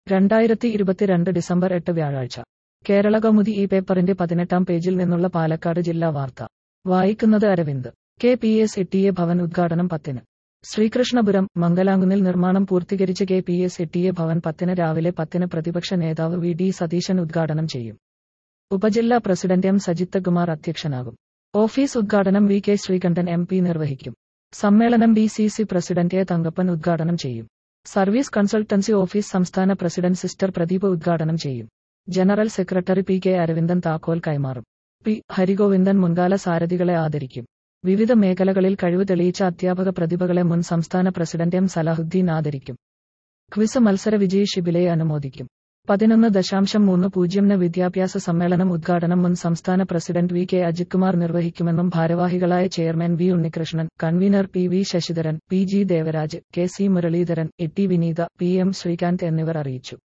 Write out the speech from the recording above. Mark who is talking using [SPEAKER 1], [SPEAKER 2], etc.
[SPEAKER 1] രണ്ടായിരത്തി ഇരുപത്തിരണ്ട് ഡിസംബർ എട്ട് വ്യാഴാഴ്ച കേരള കൗമുദി ഈ പേപ്പറിന്റെ പതിനെട്ടാം പേജിൽ നിന്നുള്ള പാലക്കാട് ജില്ലാ വാർത്ത വായിക്കുന്നത് Aravind K P S T A Bhavan ഉദ്ഘാടനം പത്തിന് ശ്രീകൃഷ്ണപുരം മംഗലാങ്കുന്നിൽ നിർമ്മാണം പൂർത്തീകരിച്ച K P S T A Bhavan പത്തിന് രാവിലെ പത്തിന് പ്രതിപക്ഷ നേതാവ് വി ഡി സതീശൻ ഉദ്ഘാടനം ചെയ്യും ഉപജില്ലാ പ്രസിഡന്റ് എം സജിത്ത് കുമാർ അധ്യക്ഷനാകും ഓഫീസ് ഉദ്ഘാടനം V K Sreekandan M P നിർവഹിക്കും സമ്മേളനം D C C president A Thankappan ഉദ്ഘാടനം ചെയ്യും സർവീസ് കൺസൾട്ടൻസി ഓഫീസ് സംസ്ഥാന പ്രസിഡന്റ് സിസ്റ്റർ പ്രദീപ് ഉദ്ഘാടനം ചെയ്യും general secretary P K Aravindan താക്കോൽ കൈമാറും പി ഹരിഗോവിന്ദൻ മുൻകാല സാരഥികളെ ആദരിക്കും വിവിധ മേഖലകളിൽ കഴിവ് തെളിയിച്ച അധ്യാപക പ്രതിഭകളെ മുൻ സംസ്ഥാന പ്രസിഡന്റ് എം സലാഹുദ്ദീൻ ആദരിക്കും ക്വിസ് മത്സര വിജയി ഷിബിലയെ അനുമോദിക്കും പതിനൊന്ന് ദശാംശം മൂന്ന് പൂജ്യംന് വിദ്യാഭ്യാസ സമ്മേളനം ഉദ്ഘാടനം മുൻ സംസ്ഥാന president V K Ajith Kumar നിർവഹിക്കുമെന്നും ഭാരവാഹികളായ chairman V Unnikrishnan convener P V Sasidharan P G Devaraj K C Muraleedharan A T Vineetha P M Sreekanth എന്നിവർ അറിയിച്ചു